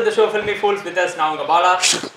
The show filmy fools with us நான் உங்க பாலா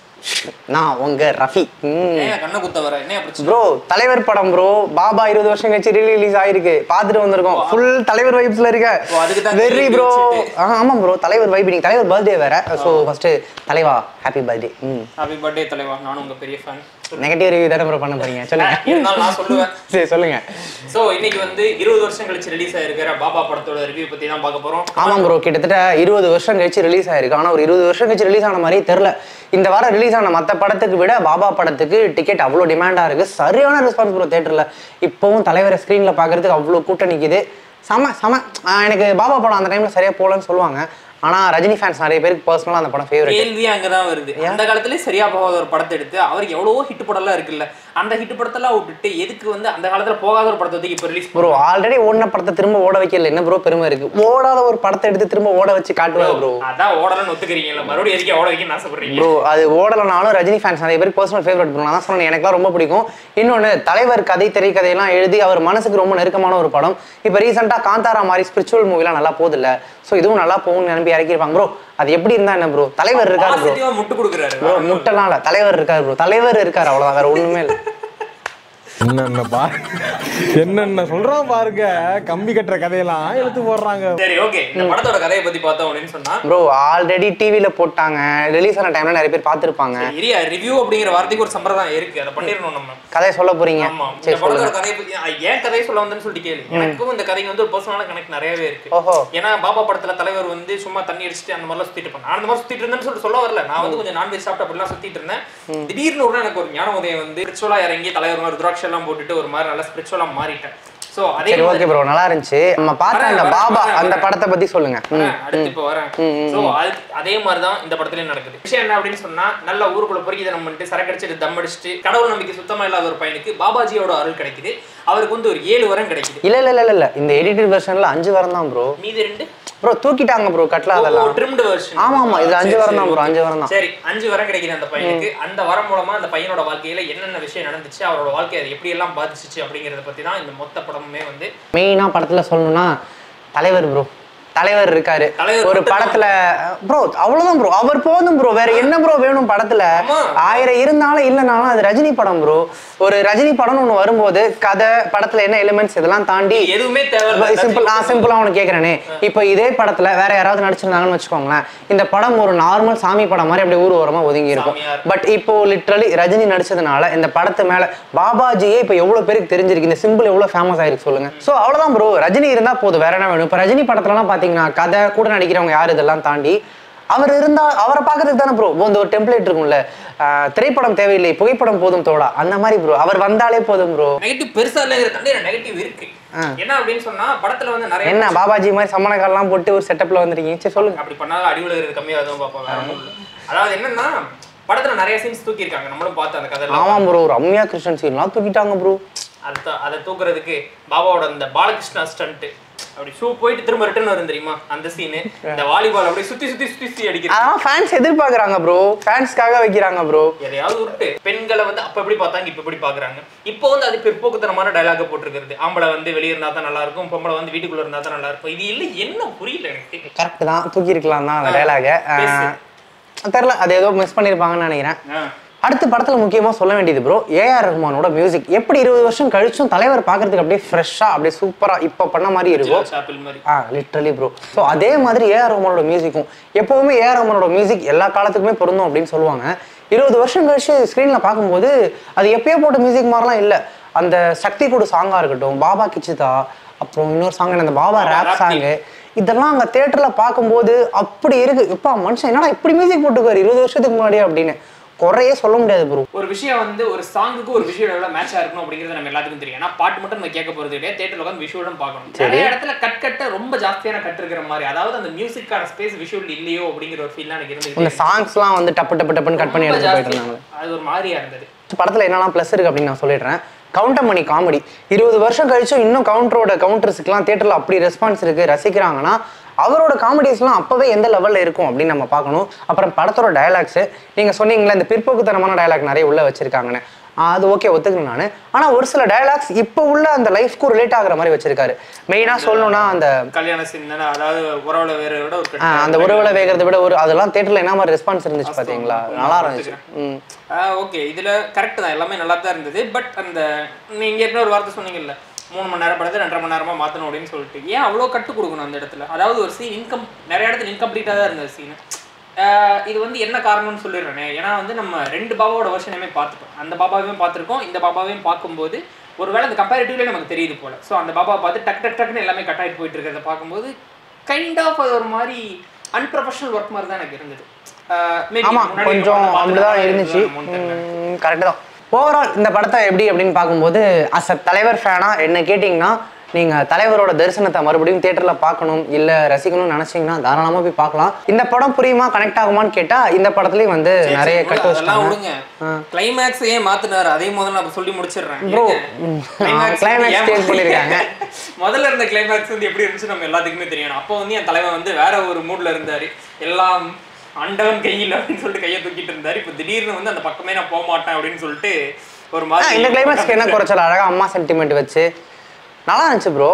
நான் உங்க ரஃபி ம் ஏன் கண்ணை குத்த வர என்ன பிரச்சனை ப்ரோ தலைவர் படம் ப்ரோ பாபா இருபது வருஷம் கழிச்சு ரிலீஸ் ஆயிருக்கு பார்த்துட்டு வந்திருக்கோம் ஃபுல் தலைவர் வைப்ஸ்ல இருக்க ஓ, அதுக்கு தான் வெரி cake ப்ரோ வச்சுட்டு. ஆமா ப்ரோ தலைவர் வைப் நீங்க தலைவர் பர்த்டே வேற ஸோ ஃபர்ஸ்ட் தலைவா happy birthday hmm happy birthday தலைவா நானும் உங்க பெரிய ஃபேன் நெகட்டிவ் ரிவ்யூ தானே ப்ரோ பண்ண போறீங்க சொல்லுங்க இருந்தாலும் நான் சொல்லுவேன் சரி சொல்லுங்க சோ இன்னைக்கு வந்து இருபது வருஷம் கழிச்சு ரிலீஸ் ஆயிருக்கிற பாபா படத்தோட ரிவ்யூ பத்தி தான் பார்க்க போறோம் ஆமாம் ப்ரோ கிட்டத்தட்ட இருபது வருஷம் கழிச்சு ரிலீஸ் ஆயிருக்கு ஆனா ஒரு இருபது வருஷம் கழிச்சு ரிலீஸ் ஆன மாதிரியே தெரில இந்த வாரம் ரிலீஸ் ஆன மற்ற படத்துக்கு விட பாபா படத்துக்கு டிக்கெட் அவ்வளோ டிமாண்டா இருக்கு சரியான ரெஸ்பான்ஸ் ப்ரோ தேட்டர்ல இப்போவும் தலைவரை ஸ்க்ரீன்ல பார்க்கறதுக்கு அவ்வளோ கூட்டம் நிக்குது செம செம ஆஹ் எனக்கு பாபா படம் அந்த டைம்ல சரியா போகலன்னு சொல்லுவாங்க ஆனா ரஜினி ஃபேன்ஸ் நிறைய பேருக்கு பர்சனலாக அந்த படம் ஃபேவரட் கேள்வி அங்கதான் வருது அந்த காலத்திலே சரியா போகாத ஒரு படத்தை எடுத்து அவருக்கு எவ்வளவோ ஹிட் படம்லாம் இருக்குல்ல அந்த ஹிட் படத்தெல்லாம் விட்டுட்டு எதுக்கு வந்து அந்த காலத்துல போகாத ஒரு படத்தை தூக்கி இப்ப ரிலீஸ் ப்ரோ ஆல்ரெடி ஓடின படத்தை திரும்ப ஓட வைக்கல என்ன ப்ரோ பெருமை இருக்கு ஓடாத ஒரு படத்தை எடுத்து திரும்ப ஓட வச்சு காட்டுவாங்க ப்ரோ அதான் ஓடலன்னு ஒத்துக்கிறீங்கல்ல மறுபடியும் எதுக்கு ஓட வைக்கணும்னு ஆசைப்படுறீங்க ப்ரோ அது ஓடலைனாலும் ரஜினி ஃபேன்ஸ் நிறைய பேர் பர்சனல் ஃபேவரட் ப்ரோ நான் தான் சொன்னேன் எனக்குலாம் ரொம்ப பிடிக்கும் இன்னொன்று தலைவர் கதை திரைக்கதையெல்லாம் எழுதி அவர் மனசுக்கு ரொம்ப நெருக்கமான ஒரு படம் இப்போ ரீசெண்டாக காந்தாரா மாதிரி ஸ்பிரிச்சுவல் மூவிலாம் நல்லா போதில்ல ஸோ இதுவும் நல்லா போகும்னு நினைப்பி இறக்கியிருப்பாங்க ப்ரோ அது எப்படி இருந்தா என்ன ப்ரோ தலைவர் இருக்காரு ப்ரோ பாசிட்டிவா முட்டு கொடுக்குறாரு ப்ரோ முட்டைலாம் இல்லை தலைவர் இருக்காரு ப்ரோ தலைவர் இருக்காரு அவ்வளோதான் வேற ஒன்றுமே இல்லை என்னென்ன பா என்னென்ன சொல்றான் பாருங்க கம்பி கட்டுற கதையெல்லாம் எடுத்து போடுறாங்க சரி ஓகே இந்த படத்தோட கதையை பத்தி பார்த்தோம் அப்படின்னு சொன்னா ப்ரோ ஆல்ரெடி டிவியில் போட்டாங்க ரிலீஸ் ஆன டைம்ல நிறைய பேர் பார்த்துருப்பாங்க இரியா ரிவ்யூ அப்படிங்கிற வார்த்தைக்கு ஒரு சம்பிரதாயம் இருக்கு அதை பண்ணிடணும் நம்ம கதையை சொல்ல போறீங்க ஆமா இந்த சரி படத்தோட சொல்லுங்க கதையை பத்தி அஹ் ஏன் கதையை சொல்ல வந்தேன்னு சொல்லிட்டு கேளு எனக்கும் இந்த கதைக்கு வந்து ஒரு பர்சனலான கனெக்ட் நிறையவே இருக்கு ஓஹோ ஏன்னா பாபா படத்துல தலைவர் வந்து சும்மா தண்ணி அடிச்சுட்டு அந்த மாதிரிலாம் சுத்திட்டு இருப்பேன் நான் அந்த மாதிரி சுத்திட்டு இருந்தேன்னு சொல்லிட்டு சொல்ல வரல நான் வந்து கொஞ்சம் நான்வெஜ் சாப்பிட்டு அப்படிலாம் சுத்திட்டு இருந்தேன் திடீர்னு ஒரு நாள் எனக்கு ஒரு ஞான உதயம் வந்து ஸ்பிரிச்சுவலா இறங்கி தலைவர் மாதிரி ருத்ராட்சம் எல்லாம் போட்டுட்டு ஒரு மாதிரி நல்லா ஸ்பிரிச்சுவலா மாறிட்டேன் சோ அதே சரி மாதிரி ஓகே ப்ரோ நல்லா இருந்துச்சு நம்ம பார்த்த வரேன், அந்த வரேன், பாபா வரேன், அந்த வரேன். படத்தை பத்தி சொல்லுங்க ம் வரேன், அடுத்து இப்போ வரேன் சோ அது அதே மாதிரி தான் இந்த படத்துலயும் நடக்குது விஷயம் என்ன அப்படின்னு சொன்னா நல்ல ஊருக்குள்ள பொறுக்கி பண்ணிட்டு சரக்கு அடிச்சுட்டு தம் அடிச்சுட்டு கடவுள் நம்பிக்கை சுத்தமா இல்லாத ஒரு பையனுக்கு பாபாஜியோட அருள் கிடைக்குது அவருக்கு வந்து ஒரு ஏழு வரம் கிடைக்குது இல்ல இல்ல இல்ல இல்ல இந்த எடிட்டட் வெர்ஷன்ல அஞ்சு வாரம் தான் ப்ரோ மீதி ரெண்டு ப்ரோ தூக்கிட்டாங்க ப்ரோ கட்ல அதெல்லாம் ட்ரிம்டு வெர்ஷன் ஆமா, ஆமா, இதுல அஞ்சு வரம் தான் bro, அஞ்சு வரம் தான். சரி அஞ்சு வரம் கிடைக்குது அந்த பையனுக்கு அந்த வரம் மூலமா அந்த பையனோட வாழ்க்கையில என்னென்ன விஷயம் நடந்துச்சு அவரோட வாழ்க்கையை அது எப்படி எல்லாம் பாதிச்சுச்சு அப்படிங்கறத பத்தி தான் இந்த மொத்த படமுமே வந்து மெயினா படத்துல சொல்லணும்னா தலைவர் ப்ரோ தலைவர் இருக்காரு தலைவர் ஒரு மட்டும் படத்துல ப்ரோ அவ்வளவுதான் ப்ரோ அவர் போதும் ப்ரோ வேற என்ன ப்ரோ வேணும் படத்துல ஆமா. ஆயிரம் இருந்தாலும் இல்லைனாலும் அது ரஜினி படம் ப்ரோ ஒரு ரஜினி படம்னு ஒண்ணு வரும்போது கதை படத்துல என்ன எலிமெண்ட்ஸ் இதெல்லாம் தாண்டி எதுவுமே தேவை சிம்பிள் நான் சிம்பிளா உனக்கு கேக்குறேனே இப்போ இதே படத்துல வேற யாராவது நடிச்சிருந்தாங்கன்னு வச்சுக்கோங்களேன் இந்த படம் ஒரு நார்மல் சாமி படம் மாதிரி அப்படியே ஊர் ஓரமா ஒதுங்கி இருக்கும் சாமியார். பட் இப்போ லிட்ரலி ரஜினி நடிச்சதுனால இந்த படத்து மேல பாபாஜியே இப்போ எவ்வளவு பேருக்கு தெரிஞ்சிருக்கு இந்த சிம்பிள் எவ்வளவு ஃபேமஸ் ஆயிருக்கு சொல்லுங்க சோ அவ்வளவுதான் ப்ரோ ரஜினி இருந்தா போதும் வேற என்ன வேணும் இப்போ ரஜினி படத்துலலாம் பாத்தீங்கன்னா கதை கூட நடிக்கிறவங்க யார் இதெல்லாம் தாண்டி அவர் இருந்தா அவரை பார்க்கறதுக்கு தானே ப்ரோ இந்த ஒரு டெம்ப்ளேட் இருக்கும்ல ஆஹ் திரைப்படம் தேவையில்லை புகைப்படம் போதும் தோடா அந்த மாதிரி ப்ரோ அவர் வந்தாலே போதும் ப்ரோ நெகட்டிவ் பெருசா இல்லைங்கிற தாண்டி நெகட்டிவ் இருக்கு ஆ. என்ன அப்படின்னு சொன்னா படத்துல வந்து நிறைய என்ன பாபாஜி மாதிரி சம்மணக்கால்லாம் போட்டு ஒரு செட்டப்ல வந்துருக்கீங்க சரி சொல்லுங்க அப்படி பண்ணாலும் அடி விழுகிறது கம்மியாக தான் பார்ப்போம் வேற ஒண்ணும் இல்ல. அதாவது என்னன்னா படத்துல நிறைய சீன்ஸ் தூக்கி இருக்காங்க நம்மளும் பார்த்து அந்த கதையில ஆமாம் ப்ரோ ரம்யா கிருஷ்ணன் சீன்லாம் தூக்கிட்டாங்க ப்ரோ அதை அதை தூக்குறதுக்கு பாபாவோட அந்த பாலகிருஷ்ணா ஸ்டண்ட் அப்படி ஷூ போயிட்டு திரும்ப ரிட்டர்ன் வரும் தெரியுமா அந்த சீனு இந்த வாலிபால் அப்படியே சுத்தி சுத்தி சுத்தி சுத்தி அடிக்கிறது அதெல்லாம் ஃபேன்ஸ் எதிர்பார்க்கறாங்க ப்ரோ ஃபேன்ஸ்க்காக வைக்கிறாங்க ப்ரோ எதையாவது உருட்டு பெண்களை வந்து அப்ப எப்படி பார்த்தாங்க இப்ப எப்படி பாக்குறாங்க இப்போ வந்து அது பிற்போக்குத்தனமான டயலாக போட்டிருக்கிறது ஆம்பளை வந்து வெளியே இருந்தா தான் நல்லா இருக்கும் பொம்பளை வந்து வீட்டுக்குள்ள இருந்தா தான் நல்லா இருக்கும் இது இல்ல என்ன புரியல எனக்கு கரெக்ட் தான் தூக்கி இருக்கலாம் தான் அந்த டைலாக பேசு. தெரில அது ஏதோ மிஸ் பண்ணியிருப்பாங்கன்னு நினைக்கிறேன் ஆ. அடுத்த படத்துல முக்கியமா சொல்ல வேண்டியது ப்ரோ ஏஆர் ரஹ்மானோட மியூசிக் எப்படி இருபது வருஷம் கழிச்சும் தலைவர் பார்க்கறதுக்கு அப்படியே ஃப்ரெஷ்ஷா அப்படியே சூப்பரா இப்போ பண்ண மாதிரி இருக்கும் சாப்பிள் மாதிரி ஆ லிட்ரலி ப்ரோ ஸோ அதே மாதிரி ஏஆர் ரஹ்மானோட மியூசிக்கும் எப்போவுமே ஏஆர் ரஹ்மானோட மியூசிக் எல்லா காலத்துக்குமே பொருந்தும் அப்படின்னு சொல்லுவாங்க இருபது வருஷம் கழிச்சு ஸ்க்ரீனில் பார்க்கும்போது அது எப்பயோ போட்ட மியூசிக் மாதிரிலாம் இல்லை அந்த சக்தி கூடு சாங்காக இருக்கட்டும் பாபா கிச்சிதா அப்புறம் இன்னொரு சாங் அந்த Baba Baba rap rap song இதெல்லாம் அங்கே தேட்டரில் பார்க்கும்போது அப்படி இருக்கு இப்பா மனுஷன் என்னடா இப்படி மியூசிக் போட்டுக்காரு இருபது வருஷத்துக்கு முன்னாடியே அப்படின்னு குறையே சொல்ல முடியாது ப்ரோ ஒரு விஷயம் வந்து ஒரு சாங்குக்கு ஒரு விஷயம் எவ்வளவு மேட்சா இருக்கணும் அப்படிங்கிறது நம்ம எல்லாத்துக்கும் தெரியும் ஏன்னா பாட்டு மட்டும் நம்ம கேட்க போறது கிடையாது தேட்டர்ல உட்காந்து விஷுவலும் பார்க்கணும் நிறைய இடத்துல கட் கட்ட ரொம்ப ஜாஸ்தியான கட் இருக்கிற மாதிரி அதாவது அந்த மியூசிக்கான ஸ்பேஸ் விஷுவல் இல்லையோ அப்படிங்கிற ஒரு ஃபீல் எனக்கு இந்த இருந்தது சாங்ஸ்லாம் வந்து டப்பு டப்பு டப்புன்னு கட் பண்ணி ரொம்ப எடுத்து போயிட்டு ஜாஸ்தி. இருந்தாங்க அது ஒரு மாதிரியா இருந்தது படத்துல என்னெல்லாம் ப்ளஸ் இருக்கு அப்படின்னு நான் சொல்லிடுறேன் கவுண்டர் மணி காமெடி இருபது வருஷம் கழிச்சும் இன்னும் கவுண்டரோட கவுண்டர்ஸுக்குலாம் தேட்டரில் அப்படி ரெஸ்பான்ஸ் இருக்கு ரசிக்கிறாங்கன்னா அவரோட காமெடிஸ்லாம் அப்பவே எந்த லெவல்ல இருக்கும் அப்படின்னு நம்ம பார்க்கணும் அப்புறம் படத்தோட டயலாக்ஸ் நீங்க சொன்னீங்களே இந்த பிற்போக்குத்தனமான டயலாக் நிறைய உள்ள வச்சிருக்காங்கன்னு அது ஓகே ஒத்துக்கிறேன் நான் ஆனா ஒரு சில டயலாக்ஸ் இப்போ உள்ள அந்த லைஃப்க்கு ரிலேட் ஆகுற மாதிரி வச்சிருக்காரு மெயினா சொல்லணும்னா அந்த கல்யாண சீன் தானே அதாவது உறவுல வேற விட ஒரு ஆ, கெட்ட- அந்த உறவுல வேகிறத விட ஒரு அதெல்லாம் தேட்டர்ல என்ன மாதிரி ரெஸ்பான்ஸ் இருந்துச்சு பாத்தீங்களா நல்லா இருந்துச்சு ம் ஓகே இதுல கரெக்ட் தான் எல்லாமே நல்லா தான் இருந்தது பட் அந்த நீங்க ஏற்கனவே ஒரு வார்த்தை சொன்னீங்கல்ல மூணு மணி நேரம் படத்தை ரெண்டரை மணி நேரமா மாத்தணும் அப்படின்னு சொல்லிட்டு ஏன் அவ்வளோ கட்டு கொடுக்கணும் அந்த இடத்துல அதாவது ஒரு சீன் இன்கம் நிறைய இடத்துல இன்கம்ப்ளீட்டாக தான் இருந்தது சீன் இது வந்து என்ன காரணம்னு சொல்லிடுறேனே ஏன்னா வந்து நம்ம ரெண்டு பாபாவோட வருஷனையுமே பார்த்துட்டோம் அந்த பாபாவையும் பார்த்துருக்கோம் இந்த பாபாவையும் பார்க்கும்போது ஒருவேளை அந்த கம்பேரிட்டிவ்லேயே நமக்கு தெரியுது போல ஸோ அந்த பாபா பார்த்து டக் டக் டக்குன்னு எல்லாமே கட் ஆகிட்டு போயிட்டு இருக்கிறத பார்க்கும்போது கைண்ட் ஆஃப் அது ஒரு மாதிரி அன்ப்ரொஃபஷனல் ஒர்க் மாதிரி தான் எனக்கு இருந்தது Uh, maybe ஆமா முன்னாடி கொஞ்சம் நம்ம அப்படிதான் பார்த்துட்டு இருந்துச்சு என்னமோன்னு தெரியல. கரெக்ட் தான் ஓவரால் இந்த படத்தை எப்படி அப்படின்னு பார்க்கும்போது அஸ் அ தலைவர் ஃபேனா என்ன கேட்டிங்கன்னா நீங்க தலைவரோட தரிசனத்தை மறுபடியும் தியேட்டர்ல பார்க்கணும் இல்ல ரசிக்கணும்னு நினைச்சீங்கன்னா தாராளமா போய் பார்க்கலாம் இந்த படம் புரியுமா கனெக்ட் ஆகுமான்னு கேட்டா இந்த படத்துலயும் வந்து சரி, நிறைய சரி, கட்டு அதெல்லாம் வச்சிட்டாங்க விடுங்க கிளைமேக்ஸ் ஏன் மாத்தினாரு அதையும் முதல்ல நான் சொல்லி முடிச்சிடுறேன் Bro, ஏங்க? ம், Climax climax வந்து ஏன் change பண்ணிருக்காங்க. முதல்ல இருந்த கிளைமேக்ஸ் வந்து எப்படி இருந்துச்சு நம்ம எல்லாத்துக்குமே தெரியும் அப்போ வந்து என் தலைவன் வந்து வேற ஒரு மூட்ல இருந்தாரு எல்லாம் அண்டவன் கையில் அப்படின்னு சொல்லிட்டு கையை தூக்கிட்டு இருந்தாரு இப்போ திடீர்னு வந்து அந்த பக்கமே நான் போக மாட்டேன் அப்படின்னு சொல்லிட்டு ஒரு ஆ, மாதிரி இந்த கிளைமேக்ஸ்க்கு என்ன குறைச்சல் அழகா அம்மா சென்டிமெண்ட் வச்சு நல்லா இருந்துச்சு ப்ரோ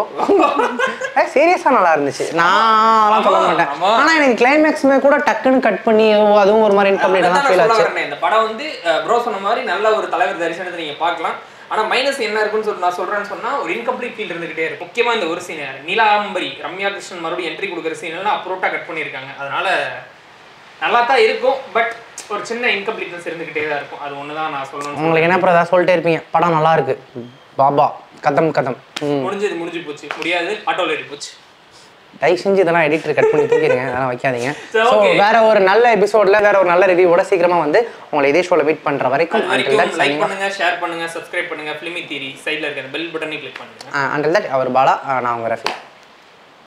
சீரியஸா நல்லா இருந்துச்சு நான் சொல்ல ஆமா, மாட்டேன் ஆமா. ஆனா எனக்கு கிளைமேக்ஸுமே கூட டக்குன்னு கட் பண்ணி ஓ, அதுவும் ஒரு மாதிரி இன்கம்ப்ளீட்டா அதான் தான் நான் ஃபீல் சொல்ல ஆச்சு வரேனே. இந்த படம் வந்து ப்ரோ சொன்ன மாதிரி நல்ல ஒரு தலைவர் தரிசனத்தை நீங்க பார்க்கலாம் ஆனா மைனஸ் என்ன இருக்குன்னு சொல்லி நான் சொல்றேன்னு சொன்னா ஒரு இன்கம்ப்ளீட் ஃபீல் இருந்துகிட்டே இருக்கும் முக்கியமா இந்த ஒரு சீன் நீலாம்பரி ரம்யா கிருஷ்ணன் மறுபடியும் என்ட்ரி கொடுக்குற சீன் எல்லாம் அப்ரோட்டா கட் பண்ணியிருக்காங்க அதனால நல்லா தான் இருக்கும் பட் ஒரு சின்ன இன்கம்ப்ளீட்னஸ் இருந்துகிட்டே தான் இருக்கும் அது ஒன்று தான் நான் சொல்லணும் உங்களுக்கு என்ன அப்புறம் ஏதாவது சொல்லிட்டே இருப்பீங்க படம் நல்லா இருக்கு பாபா கதம் கதம் ம் முடிஞ்சது முடிஞ்சு போச்சு முடியாது ஆட்டோல ஏறி போச்சு தயவு செஞ்சு இதெல்லாம் எடிட்டர் கட் பண்ணி தூக்கிடுங்க அதெல்லாம் வைக்காதீங்க சரி, ஸோ okay. வேற ஒரு நல்ல எபிசோட்ல வேற ஒரு நல்ல ரிவ்யூவோட சீக்கிரமா வந்து உங்களை இதே ஷோல மீட் பண்ற வரைக்கும் அது until that வரைக்கும் லைக் signing off. பண்ணுங்க ஷேர் பண்ணுங்க சப்ஸ்கிரைப் பண்ணுங்க ஃபிலிமி தீரி சைடில் இருக்கிற பெல் பட்டனை கிளிக் பண்ணுங்க Uh, until that our Bala uh, நான் உங்க ரஃபி